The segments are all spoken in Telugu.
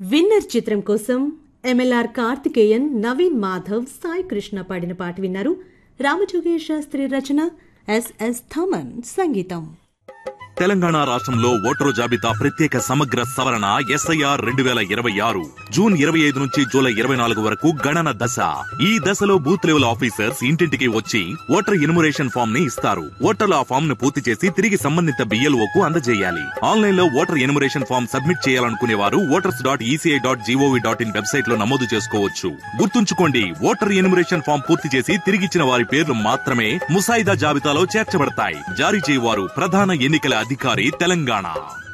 విన్నర్ చిత్రం కోసం ఎంఎల్ఆర్ కార్తికేయన్ నవీన్ మాధవ్ సాయి కృష్ణ పాడిన పాట విన్నారు రామజోగేష్ శాస్త్రి రచన ఎస్ఎస్ థమన్ సంగీతం తెలంగాణ రాష్ట్రంలో ఓటరు జాబితా ప్రత్యేక సమగ్ర సవరణ ఎస్ఐఆర్ రెండు వేల ఇరవై ఆరు జూన్ ఇరవై ఐదు నుంచి జూలై ఇరవై నాలుగు వరకు గణన దశ ఈ దశలో బూత్ లెవెల్ ఆఫీసర్స్ ఇంటింటికి వచ్చి ఓటర్ ఇన్మురేషన్ ఫామ్ ని ఇస్తారు ఓటర్లు ఆ ఫామ్ ను పూర్తి చేసి తిరిగి సంబంధిత బిఎల్ఓ కు అందజేయాలి ఆన్లైన్ లో ఓటర్ ఇన్మురేషన్ ఫామ్ సబ్మిట్ చేయాలనుకునే వారు voters dot ECI dot gov dot in website లో నమోదు చేసుకోవచ్చు గుర్తుంచుకోండి ఓటర్ ఇన్మురేషన్ ఫామ్ పూర్తి చేసి తిరిగిచ్చిన వారి పేర్లు మాత్రమే ముసాయిదా జాబితాలో చేర్చబడతాయి జారీ చేయవారు ప్రధాన ఎన్నికల అధికారి Telangana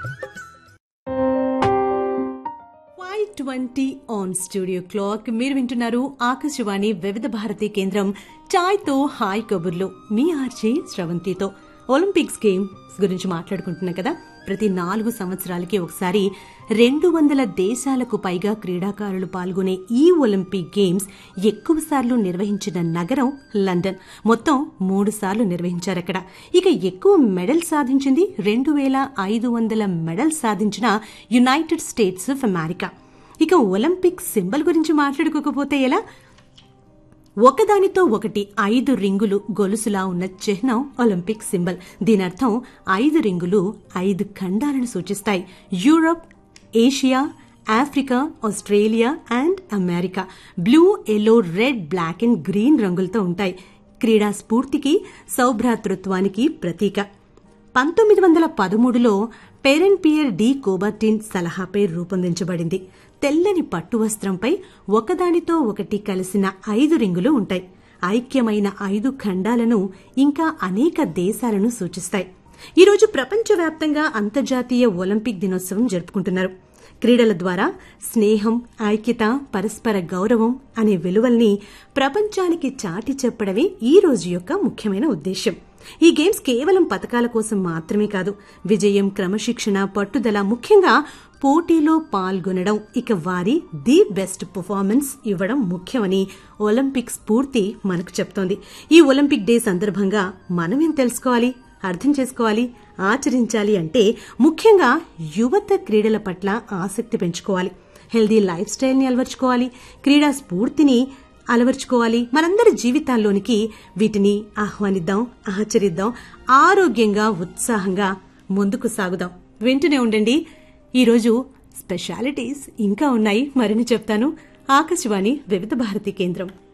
five twenty on studio clock మీరు వింటున్నారు ఆకాశవాణి వివిధ భారతి కేంద్రం చాయ్ తో హాయ్ కబుర్లు మీ ఆర్జే శ్రవంతితో ఒలింపిక్స్ గేమ్స్ గురించి మాట్లాడుకుంటున్నాం కదా ప్రతి నాలుగు సంవత్సరాలకి ఒకసారి రెండు వందల దేశాలకు పైగా క్రీడాకారులు పాల్గొనే ఈ ఒలింపిక్ గేమ్స్ ఎక్కువ సార్లు నిర్వహించిన నగరం లండన్ మొత్తం మూడు సార్లు నిర్వహించారు అక్కడ ఇక ఎక్కువ మెడల్ సాధించింది రెండు వేల ఐదు వందల మెడల్ సాధించిన యునైటెడ్ స్టేట్స్ ఆఫ్ అమెరికా ఇక ఒలింపిక్ సింబల్ గురించి మాట్లాడుకోకపోతే ఎలా ఒకదానితో ఒకటి ఐదు రింగులు గొలుసులా ఉన్న చిహ్నం ఒలింపిక్ సింబల్ దీని అర్థం ఐదు రింగులు ఐదు ఖండాలను సూచిస్తాయి Europe Asia Africa Australia and America blue yellow red black and green రంగులతో ఉంటాయి క్రీడా స్ఫూర్తికి సౌభ్రాతృత్వానికి ప్రతీక పంతొమ్మిది వందల పదమూడులో పెరెన్పియర్ డి కోబర్టిన్ సలహాపై రూపొందించబడింది తెల్లని పట్టు వస్త్రంపై ఒకదానితో ఒకటి కలిసిన ఐదు రింగులు ఉంటాయి ఐక్యమైన ఐదు ఖండాలను ఇంకా అనేక దేశాలను సూచిస్తాయి ఈరోజు ప్రపంచవ్యాప్తంగా అంతర్జాతీయ ఒలింపిక్ దినోత్సవం జరుపుకుంటున్నారు క్రీడల ద్వారా స్నేహం ఐక్యత పరస్పర గౌరవం అనే విలువల్ని ప్రపంచానికి చాటి చెప్పడమే ఈ రోజు యొక్క ముఖ్యమైన ఉద్దేశం ఈ గేమ్స్ కేవలం పథకాల కోసం మాత్రమే కాదు విజయం క్రమశిక్షణ పట్టుదల ముఖ్యంగా పోటీలో పాల్గొనడం ఇక వారి ది బెస్ట్ పర్ఫార్మెన్స్ ఇవ్వడం ముఖ్యమని ఒలింపిక్ స్ఫూర్తి మనకు చెప్తోంది ఈ ఒలింపిక్ డే సందర్భంగా మనమేం తెలుసుకోవాలి అర్థం చేసుకోవాలి ఆచరించాలి అంటే ముఖ్యంగా యువత క్రీడల పట్ల ఆసక్తి పెంచుకోవాలి హెల్దీ లైఫ్ స్టైల్ని అలవర్చుకోవాలి క్రీడా స్ఫూర్తిని అలవర్చుకోవాలి మనందరి జీవితాల్లోనికి వీటిని ఆహ్వానిద్దాం ఆచరిద్దాం ఆరోగ్యంగా ఉత్సాహంగా ముందుకు సాగుదాం వింటూనే ఉండండి ఈరోజు స్పెషాలిటీస్ ఇంకా ఉన్నాయి మరిన్ని చెప్తాను ఆకాశవాణి వివిధ భారతి కేంద్రం